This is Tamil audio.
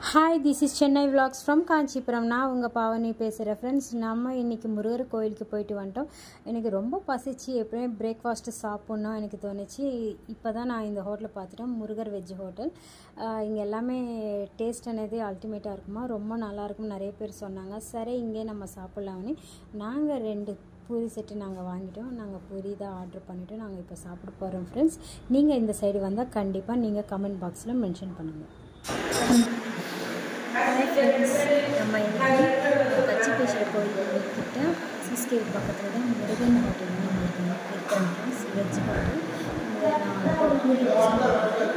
hi this is Chennai vlogs from Kanchipuram நான் உங்கள் பாவனி பேசுகிறேன் ஃப்ரெண்ட்ஸ் நம்ம இன்றைக்கி முருகர் கோயிலுக்கு போயிட்டு வந்துட்டோம் எனக்கு ரொம்ப பசிச்சு எப்பவுமே பிரேக்ஃபாஸ்ட்டு சாப்பிட்ணும் எனக்கு தோணுச்சு இப்போ தான் நான் இந்த ஹோட்டலை பார்த்துட்டேன் முருகர் வெஜ் ஹோட்டல் இங்கே எல்லாமே டேஸ்ட் అనేది அல்டிமேட்டாக இருக்குமா ரொம்ப நல்லாயிருக்கும் நிறைய பேர் சொன்னாங்க சரி இங்கே நம்ம சாப்பிட்லாம்னு நாங்கள் ரெண்டு பூரி செட்டு நாங்கள் வாங்கிட்டோம் நாங்கள் பூரி தான் ஆர்டர் பண்ணிவிட்டோம் நாங்கள் இப்போ சாப்பிட போகிறோம் ஃப்ரெண்ட்ஸ் நீங்கள் இந்த சைடு வந்தால் கண்டிப்பாக நீங்கள் கமெண்ட் பாக்ஸில் மென்ஷன் பண்ணுங்கள் ஹாய் ஃப்ரெண்ட்ஸ் நம்ம இன்னைக்கு கச்சி பேசுகிற கோயில் கிட்ட சிஸ்கே பக்கத்தில் தான் முருகன் ஹோட்டல் நம்ம இருக்கிறோம் ஃப்ரெண்ட்ஸ் வெஜ் ஹோட்டல் இங்கே நான் பூரி